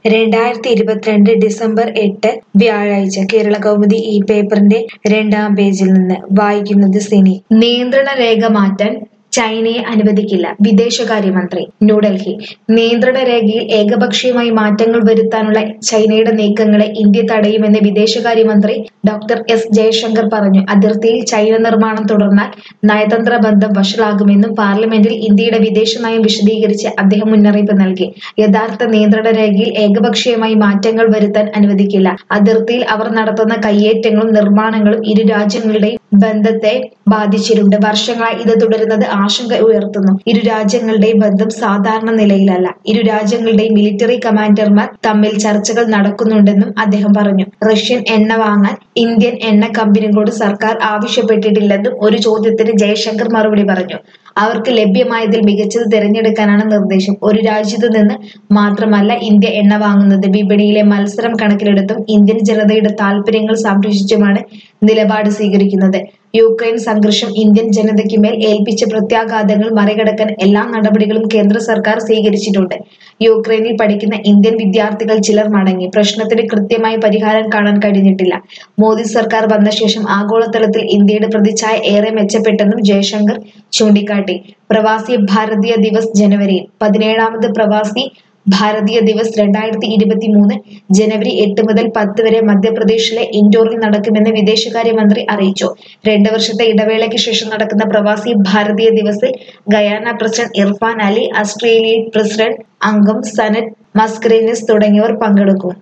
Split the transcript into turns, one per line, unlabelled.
രണ്ടായിരത്തി ഇരുപത്തിരണ്ട് ഡിസംബർ എട്ട് വ്യാഴാഴ്ച കേരള കൗമുദി ഈ പേപ്പറിന്റെ രണ്ടാം പേജിൽ നിന്ന് വായിക്കുന്നത് സിനി നിയന്ത്രണ രേഖ മാറ്റാൻ ചൈനയെ അനുവദിക്കില്ല വിദേശകാര്യമന്ത്രി ന്യൂഡൽഹി നിയന്ത്രണ രേഖയിൽ ഏകപക്ഷീയമായി മാറ്റങ്ങൾ വരുത്താനുള്ള ചൈനയുടെ നീക്കങ്ങളെ ഇന്ത്യ തടയുമെന്ന് വിദേശകാര്യമന്ത്രി ഡോക്ടർ എസ് ജയശങ്കർ പറഞ്ഞു അതിർത്തിയിൽ ചൈന നിർമ്മാണം തുടർന്നാൽ നയതന്ത്ര ബന്ധം വഷളാകുമെന്നും പാർലമെന്റിൽ ഇന്ത്യയുടെ വിദേശ നയം വിശദീകരിച്ച് അദ്ദേഹം മുന്നറിയിപ്പ് നൽകി യഥാർത്ഥ നിയന്ത്രണ രേഖയിൽ ഏകപക്ഷീയമായി മാറ്റങ്ങൾ വരുത്താൻ അനുവദിക്കില്ല അതിർത്തിയിൽ അവർ നടത്തുന്ന കയ്യേറ്റങ്ങളും നിർമ്മാണങ്ങളും ഇരു രാജ്യങ്ങളുടെയും ബന്ധത്തെ ബാധിച്ചിട്ടുണ്ട് വർഷങ്ങളായി ഇത് തുടരുന്നത് ആശങ്ക ഉയർത്തുന്നു ഇരു രാജ്യങ്ങളുടെയും ബന്ധം സാധാരണ നിലയിലല്ല ഇരു രാജ്യങ്ങളുടെയും മിലിറ്ററി കമാൻഡർമാർ തമ്മിൽ ചർച്ചകൾ നടക്കുന്നുണ്ടെന്നും അദ്ദേഹം പറഞ്ഞു റഷ്യൻ എണ്ണ വാങ്ങാൻ ഇന്ത്യൻ എണ്ണ കമ്പനികളോട് സർക്കാർ ആവശ്യപ്പെട്ടിട്ടില്ലെന്നും ഒരു ചോദ്യത്തിന് ജയശങ്കർ മറുപടി പറഞ്ഞു അവർക്ക് ലഭ്യമായതിൽ മികച്ചത് തിരഞ്ഞെടുക്കാനാണ് നിർദ്ദേശം ഒരു രാജ്യത്ത് നിന്ന് മാത്രമല്ല ഇന്ത്യ എണ്ണ വാങ്ങുന്നത് വിപണിയിലെ മത്സരം കണക്കിലെടുത്തും ഇന്ത്യൻ ജനതയുടെ താൽപര്യങ്ങൾ സംരക്ഷിച്ചുമാണ് നിലപാട് സ്വീകരിക്കുന്നത് യുക്രൈൻ സംഘർഷം ഇന്ത്യൻ ജനതയ്ക്ക് മേൽ ഏൽപ്പിച്ച പ്രത്യാഘാതങ്ങൾ മറികടക്കാൻ എല്ലാ നടപടികളും കേന്ദ്ര സർക്കാർ സ്വീകരിച്ചിട്ടുണ്ട് യുക്രൈനിൽ പഠിക്കുന്ന ഇന്ത്യൻ വിദ്യാർത്ഥികൾ ചിലർ മടങ്ങി പ്രശ്നത്തിന് കൃത്യമായ പരിഹാരം കാണാൻ കഴിഞ്ഞിട്ടില്ല മോദി സർക്കാർ വന്ന ശേഷം ആഗോളതലത്തിൽ ഇന്ത്യയുടെ പ്രതിച്ഛായ ഏറെ മെച്ചപ്പെട്ടെന്നും ജയശങ്കർ ചൂണ്ടിക്കാട്ടി പ്രവാസി ഭാരതീയ ദിവസ് ജനുവരിയിൽ പതിനേഴാമത് പ്രവാസി ഭാരതീയ ദിവസ് രണ്ടായിരത്തി ഇരുപത്തി മൂന്ന് ജനുവരി എട്ട് മുതൽ പത്ത് വരെ മധ്യപ്രദേശിലെ ഇൻഡോറിൽ നടക്കുമെന്ന് വിദേശകാര്യമന്ത്രി അറിയിച്ചു രണ്ട് വർഷത്തെ ഇടവേളയ്ക്ക് ശേഷം നടക്കുന്ന പ്രവാസി ഭാരതീയ ദിവസിൽ Guyana president Irfan Ali Australian president അംഗം സനറ്റ് മസ്കറീനിസ് തുടങ്ങിയവർ പങ്കെടുക്കും